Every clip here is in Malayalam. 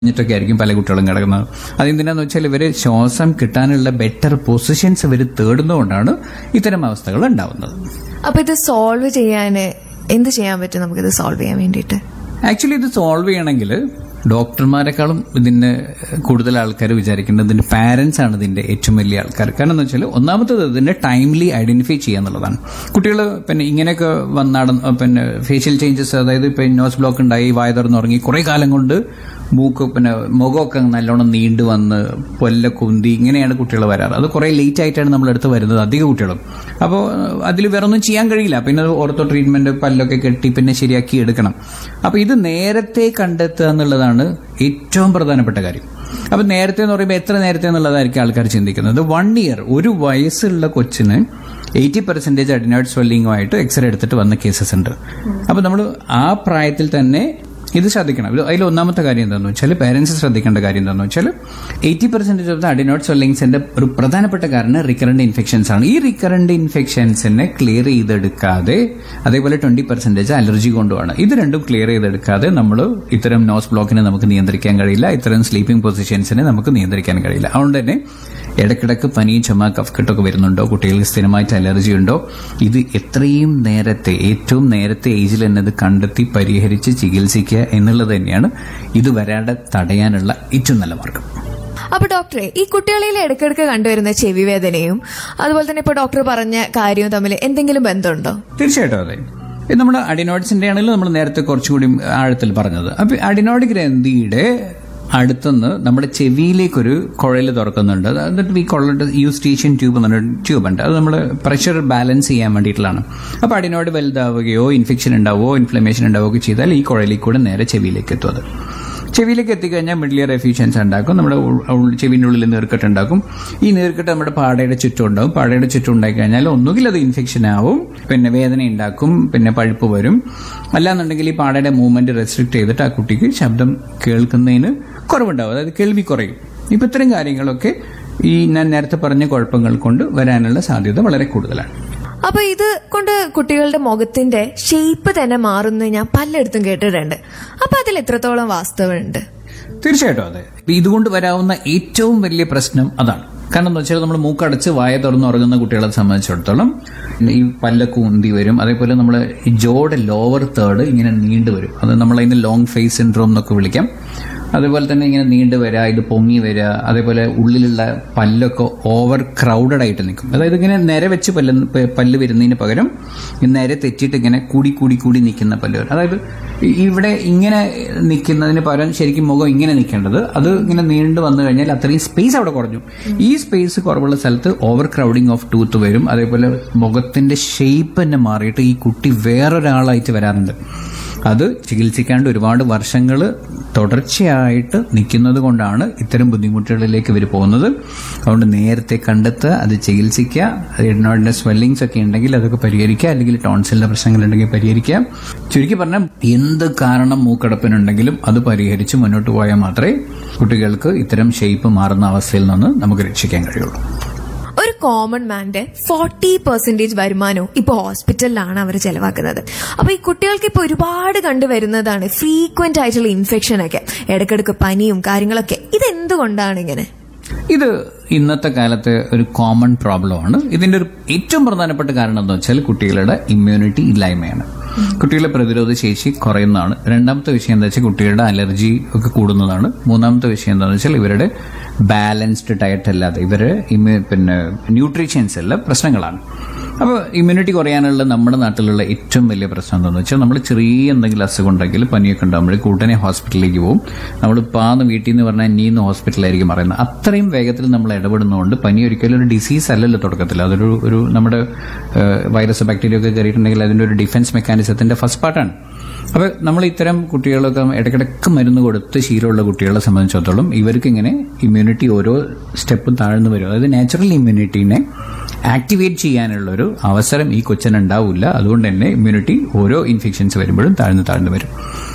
ിട്ടൊക്കെ ആയിരിക്കും പല കുട്ടികളും കിടക്കുന്നത് അതെന്തിനാന്ന് വെച്ചാൽ ഇവര് ശ്വാസം കിട്ടാനുള്ള ബെറ്റർ പൊസിഷൻസ് ഇവർ തേടുന്നതുകൊണ്ടാണ് ഇത്തരം അവസ്ഥകൾ ഉണ്ടാവുന്നത് അപ്പൊ ഇത് സോൾവ് ചെയ്യാന് എന്ത് ചെയ്യാൻ പറ്റും നമുക്കിത് സോൾവ് ചെയ്യാൻ വേണ്ടിയിട്ട് ആക്ച്വലി ഇത് സോൾവ് ചെയ്യണമെങ്കിൽ ഡോക്ടർമാരെക്കാളും ഇതിന് കൂടുതൽ ആൾക്കാർ വിചാരിക്കുന്നത് ഇതിന്റെ പാരന്റ്സ് ആണ് ഇതിന്റെ ഏറ്റവും വലിയ ആൾക്കാർ കാരണം എന്ന് വെച്ചാൽ ഒന്നാമത്തത് ഇതിന്റെ ടൈംലി ഐഡന്റിഫൈ ചെയ്യുക എന്നുള്ളതാണ് കുട്ടികൾ പിന്നെ ഇങ്ങനെയൊക്കെ വന്നാട പിന്നെ ഫേഷ്യൽ ചേഞ്ചസ് അതായത് ഇപ്പൊ നോസ് ബ്ലോക്ക് ഉണ്ടായി വായ തുറന്ന് ഉറങ്ങി കുറെ കാലം കൊണ്ട് മൂക്ക് പിന്നെ മുഖമൊക്കെ നല്ലോണം നീണ്ടു വന്ന് പൊല്ല കുന്തി ഇങ്ങനെയാണ് കുട്ടികൾ വരാറ് അത് കുറെ ലേറ്റ് ആയിട്ടാണ് നമ്മളടുത്ത് വരുന്നത് അധിക കുട്ടികളും അപ്പോൾ അതിൽ വേറെ ഒന്നും ചെയ്യാൻ കഴിയില്ല പിന്നെ ഓർത്തോ ട്രീറ്റ്മെന്റ് പല്ലൊക്കെ കെട്ടി പിന്നെ ശരിയാക്കി എടുക്കണം അപ്പൊ ഇത് നേരത്തെ കണ്ടെത്തുക എന്നുള്ളതാണ് ഏറ്റവും പ്രധാനപ്പെട്ട കാര്യം അപ്പൊ നേരത്തെ എന്ന് പറയുമ്പോൾ എത്ര നേരത്തെ എന്നുള്ളതായിരിക്കും ആൾക്കാർ ചിന്തിക്കുന്നത് വൺ ഇയർ ഒരു വയസ്സുള്ള കൊച്ചിന് എയ്റ്റി പെർസെന്റേജ് അഡിനോയിഡ് സ്വെല്ലിങ്ങുമായിട്ട് എക്സ്റേ എടുത്തിട്ട് വന്ന കേസസ് ഉണ്ട് അപ്പൊ നമ്മൾ ആ പ്രായത്തിൽ തന്നെ ഇത് ശ്രദ്ധിക്കണം ഇത് അതിൽ ഒന്നാമത്തെ കാര്യം എന്താണെന്ന് വെച്ചാൽ പേരൻസ് ശ്രദ്ധിക്കേണ്ട കാര്യം എന്താണെന്ന് വെച്ചാൽ eighty percentage of the adenoid സ്വെല്ലിങ്സിന്റെ ഒരു പ്രധാനപ്പെട്ട കാരണം റിക്കറന്റ് ഇൻഫെക്ഷൻസ് ആണ് ഈ റിക്കറന്റ് ഇൻഫെക്ഷൻസിനെ ക്ലിയർ ചെയ്തെടുക്കാതെ അതേപോലെ ട്വന്റി പെർസെന്റേജ് അലർജി കൊണ്ടുമാണ് ഇത് രണ്ടും ക്ലിയർ ചെയ്തെടുക്കാതെ നമ്മൾ ഇത്തരം നോസ് ബ്ലോക്കിനെ നമുക്ക് നിയന്ത്രിക്കാൻ കഴിയില്ല ഇത്തരം സ്ലീപ്പിംഗ് പൊസിഷൻസിനെ നമുക്ക് നിയന്ത്രിക്കാൻ കഴിയില്ല അതുകൊണ്ട് തന്നെ ഇടയ്ക്കിടയ്ക്ക് പനി ചുമ കഫ്കെട്ടൊക്കെ വരുന്നുണ്ടോ കുട്ടികൾക്ക് സ്ഥിരമായിട്ട് അലർജി ഉണ്ടോ ഇത് എത്രയും നേരത്തെ ഏറ്റവും നേരത്തെ ഏജിൽ തന്നെ ഇത് കണ്ടെത്തി പരിഹരിച്ച് ചികിത്സിക്കുക എന്നുള്ളത് തന്നെയാണ് ഇത് വരാതെ തടയാനുള്ള ഏറ്റവും നല്ല മാർഗം അപ്പൊ ഡോക്ടറെ ഈ കുട്ടികളിൽ ഇടയ്ക്കിടയ്ക്ക് കണ്ടുവരുന്ന ചെവി വേദനയും അതുപോലെ തന്നെ ഇപ്പൊ ഡോക്ടർ പറഞ്ഞ കാര്യവും തമ്മിൽ എന്തെങ്കിലും ബന്ധമുണ്ടോ തീർച്ചയായിട്ടും അതെ ഇത് നമ്മൾ അഡിനോയിഡ്സിന്റെ ആണെങ്കിലും നമ്മൾ നേരത്തെ കുറച്ചുകൂടി ആഴത്തിൽ പറഞ്ഞത് അപ്പൊ അഡിനോയിഡ് ഗ്രന്ഥിയുടെ അടുത്തുനിന്ന് നമ്മുടെ ചെവിയിലേക്കൊരു കുഴൽ തുറക്കുന്നുണ്ട് അത് എന്നിട്ട് ഈ കുഴലിന്റെ യൂസ്റ്റേഷൻ ട്യൂബ് എന്ന് പറഞ്ഞ ട്യൂബ് ഉണ്ട് അത് നമ്മൾ പ്രഷർ ബാലൻസ് ചെയ്യാൻ വേണ്ടിയിട്ടുള്ളതാണ് അപ്പൊ അഡിനോയിഡ് വലുതാവുകയോ ഇൻഫെക്ഷൻ ഉണ്ടാവുകയോ ഇൻഫ്ലമേഷൻ ഉണ്ടാവുകയോ ചെയ്താൽ ഈ കുഴലിൽ കൂടെ നേരെ ചെവിയിലേക്ക് എത്തും അത് ചെവിയിലേക്ക് എത്തിക്കഴിഞ്ഞാൽ മിഡിലിയർ എഫിഷ്യൻസ് ഉണ്ടാക്കും നമ്മുടെ ഉൾ- ഉൾ- ചെവിൻ്റെ ഉള്ളിൽ നീർക്കെട്ട് ഉണ്ടാക്കും ഈ നീർക്കെട്ട് നമ്മുടെ പാടയുടെ ചുറ്റും ഉണ്ടാവും പാടയുടെ ചുറ്റും ഉണ്ടായി കഴിഞ്ഞാൽ ഒന്നുകിൽ അത് ഇൻഫെക്ഷൻ ആവും പിന്നെ വേദന ഉണ്ടാക്കും പിന്നെ പഴുപ്പ് വരും അല്ലാന്നുണ്ടെങ്കിൽ ഈ പാടയുടെ മൂവ്മെന്റ് റെസ്ട്രിക്ട് ചെയ്തിട്ട് ആ കുട്ടിക്ക് ശബ്ദം കേൾക്കുന്നതിന് കുറവുണ്ടാവും അതായത് കേൾവി കുറയും ഇപ്പൊ ഇത്തരം കാര്യങ്ങളൊക്കെ ഈ ഞാൻ നേരത്തെ പറഞ്ഞ കുഴപ്പങ്ങൾ കൊണ്ട് വരാനുള്ള സാധ്യത വളരെ കൂടുതലാണ് അപ്പൊ ഇത് കൊണ്ട് കുട്ടികളുടെ മുഖത്തിന്റെ ഷേപ്പ് തന്നെ മാറുന്നു ഞാൻ പലയിടത്തും കേട്ടിട്ടുണ്ട് അപ്പൊ അതിൽ എത്രത്തോളം വാസ്തവമുണ്ട് തീർച്ചയായിട്ടും അതെ ഇപ്പൊ ഇതുകൊണ്ട് വരാവുന്ന ഏറ്റവും വലിയ പ്രശ്നം അതാണ് കാരണം എന്ന് വെച്ചാൽ നമ്മൾ മൂക്കടച്ച് വായ തുറന്ന് ഉറങ്ങുന്ന കുട്ടികളെ സംബന്ധിച്ചിടത്തോളം ഈ പല്ലൊക്കെ ഉന്തി വരും അതേപോലെ നമ്മൾ ഈ ജോയുടെ ലോവർ തേർഡ് ഇങ്ങനെ നീണ്ടു വരും അത് നമ്മൾ അതിന് ലോങ് ഫേസ് സിൻഡ്രോം എന്നൊക്കെ വിളിക്കാം അതേപോലെ തന്നെ ഇങ്ങനെ നീണ്ടു വരിക ഇത് പൊങ്ങി വരിക അതേപോലെ ഉള്ളിലുള്ള പല്ലൊക്കെ ഓവർ ക്രൗഡഡ് ആയിട്ട് നിൽക്കും അതായത് ഇങ്ങനെ നിര വെച്ച് പല്ല് പ- പല്ല് വരുന്നതിന് പകരം ഈ നിര തെറ്റിയിട്ട് ഇങ്ങനെ കൂടി കൂടി കൂടി നിൽക്കുന്ന പല്ല് വരും അതായത് ഈ- ഇവിടെ ഇങ്ങനെ നിൽക്കുന്നതിന് പകരം ശരിക്കും മുഖം ഇങ്ങനെ നിൽക്കേണ്ടത് അത് ഇങ്ങനെ നീണ്ടു വന്നു കഴിഞ്ഞാൽ അത്രയും സ്പേസ് അവിടെ കുറഞ്ഞു ഈ സ്പേസ് കുറവുള്ള സ്ഥലത്ത് ഓവർ ക്രൗഡിങ് ഓഫ് ടൂത്ത് വരും അതേപോലെ മുഖത്തിന്റെ ഷേപ്പ് തന്നെ മാറിയിട്ട് ഈ കുട്ടി വേറൊരാളായിട്ട് വരാറുണ്ട് അത് ചികിത്സിക്കാണ്ട് ഒരുപാട് വർഷങ്ങൾ തുടർച്ചയായിട്ട് നിൽക്കുന്നത് കൊണ്ടാണ് ഇത്തരം ബുദ്ധിമുട്ടുകളിലേക്ക് ഇവർ പോകുന്നത് അതുകൊണ്ട് നേരത്തെ കണ്ടെത്തുക അത് ചികിത്സിക്കുക എഡ്നോയിഡിന്റെ സ്വെല്ലിങ്സ് ഒക്കെ ഉണ്ടെങ്കിൽ അതൊക്കെ പരിഹരിക്കുക അല്ലെങ്കിൽ ടോൺസിലിന്റെ പ്രശ്നങ്ങൾ ഉണ്ടെങ്കിൽ പരിഹരിക്കുക ചുരുക്കി പറഞ്ഞാൽ എന്ത് കാരണം മൂക്കടപ്പിനുണ്ടെങ്കിലും അത് പരിഹരിച്ച് മുന്നോട്ട് പോയാൽ മാത്രമേ കുട്ടികൾക്ക് ഇത്തരം ഷേപ്പ് മാറുന്ന അവസ്ഥയിൽ നിന്ന് നമുക്ക് രക്ഷിക്കാൻ കഴിയുള്ളൂ ഒരു കോമൺ മാന്റെ ഫോർട്ടി പെർസെന്റേജ് വരുമാനവും ഇപ്പൊ ഹോസ്പിറ്റലിലാണ് അവർ ചെലവാക്കുന്നത് അപ്പൊ ഈ കുട്ടികൾക്ക് ഇപ്പൊ ഒരുപാട് കണ്ടുവരുന്നതാണ് ഫ്രീക്വന്റ് ആയിട്ടുള്ള ഇൻഫെക്ഷൻ ഒക്കെ ഇടയ്ക്കിടയ്ക്ക് പനിയും കാര്യങ്ങളൊക്കെ ഇത് എന്തുകൊണ്ടാണ് ഇങ്ങനെ ഇത് ഇന്നത്തെ കാലത്തെ ഒരു കോമൺ പ്രോബ്ലമാണ് ഇതിന്റെ ഒരു ഏറ്റവും പ്രധാനപ്പെട്ട കാരണം എന്താ വെച്ചാൽ കുട്ടികളുടെ ഇമ്മ്യൂണിറ്റി ഇല്ലായ്മയാണ് കുട്ടികളുടെ പ്രതിരോധ ശേഷി കുറയുന്നതാണ് രണ്ടാമത്തെ വിഷയം എന്താ വെച്ചാൽ കുട്ടികളുടെ അലർജി ഒക്കെ കൂടുന്നതാണ് മൂന്നാമത്തെ വിഷയം എന്താണെന്ന് വെച്ചാൽ ഇവരുടെ ബാലൻസ്ഡ് ഡയറ്റ് അല്ലാതെ ഇവരെ ഇമ്മ്യൂ- പിന്നെ ന്യൂട്രീഷ്യൻസ് എല്ലാം പ്രശ്നങ്ങളാണ് അപ്പോൾ ഇമ്മ്യൂണിറ്റി കുറയാനുള്ള നമ്മുടെ നാട്ടിലുള്ള ഏറ്റവും വലിയ പ്രശ്നം എന്താണെന്ന് വെച്ചാൽ നമ്മൾ ചെറിയ എന്തെങ്കിലും അസുഖം ഉണ്ടെങ്കിൽ പനിയൊക്കെ ഉണ്ടാകുമ്പോൾ ഉടനെ ഹോസ്പിറ്റലിലേക്ക് പോകും നമ്മൾ പാന്ന് വീട്ടിൽ നിന്ന് പറഞ്ഞാൽ നീന്ന് ഹോസ്പിറ്റലായിരിക്കും പറയുന്നത് അത്രയും വേഗത്തിൽ നമ്മൾ ഇടപെടുന്നതുകൊണ്ട് പനി ഒരിക്കലും ഒരു ഡിസീസ് അല്ലല്ലോ തുടക്കത്തിൽ അതൊരു ഒരു നമ്മുടെ വൈറസ് ബാക്ടീരിയ ഒക്കെ കയറിയിട്ടുണ്ടെങ്കിൽ അതിന്റെ ഒരു ഡിഫൻസ് മെക്കാനിസത്തിന്റെ ഫസ്റ്റ് പാർട്ടാണ് അപ്പൊ നമ്മൾ ഇത്തരം കുട്ടികളൊക്കെ ഇടയ്ക്കിടയ്ക്ക് മരുന്ന് കൊടുത്ത് ശീലമുള്ള കുട്ടികളെ സംബന്ധിച്ചിടത്തോളം ഇവർക്ക് ഇങ്ങനെ ഇമ്മ്യൂണിറ്റി ഓരോ സ്റ്റെപ്പും താഴ്ന്നു വരും അതായത് നാച്ചുറൽ ഇമ്മ്യൂണിറ്റീനെ ആക്ടിവേറ്റ് ചെയ്യാനുള്ള ഒരു അവസരം ഈ കൊച്ചിന് ഉണ്ടാവില്ല അതുകൊണ്ട് തന്നെ ഇമ്മ്യൂണിറ്റി ഓരോ ഇൻഫെക്ഷൻസ് വരുമ്പോഴും താഴ്ന്നു താഴ്ന്നു വരും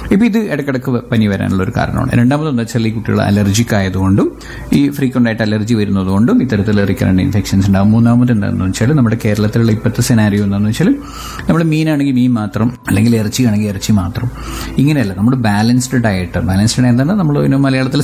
ഇപ്പൊ ഇത് ഇടയ്ക്കിടയ്ക്ക് പനി വരാനുള്ള ഒരു കാരണമാണ് രണ്ടാമത് എന്താ വെച്ചാൽ ഈ കുട്ടികൾ അലർജിക് ആയതുകൊണ്ടും ഈ ഫ്രീക്വന്റ് ആയിട്ട് അലർജി വരുന്നതുകൊണ്ടും ഇത്തരത്തിൽ റിക്കറന്റ് ഇൻഫെക്ഷൻസ് ഉണ്ടാകും മൂന്നാമത് എന്താണെന്ന് വെച്ചാൽ നമ്മുടെ കേരളത്തിലുള്ള ഇപ്പോഴത്തെ സെനാരിയോ എന്താണെന്ന് വെച്ചാൽ നമ്മൾ മീനാണെങ്കിൽ മീൻ മാത്രം അല്ലെങ്കിൽ ഇറച്ചി ആണെങ്കിൽ ഇറച്ചി മാത്രം ഇങ്ങനെയല്ല നമ്മൾ ബാലൻസ്ഡ് ഡയറ്റ് ബാലൻസ്ഡ് എന്താണ് നമ്മൾ മലയാളത്തിൽ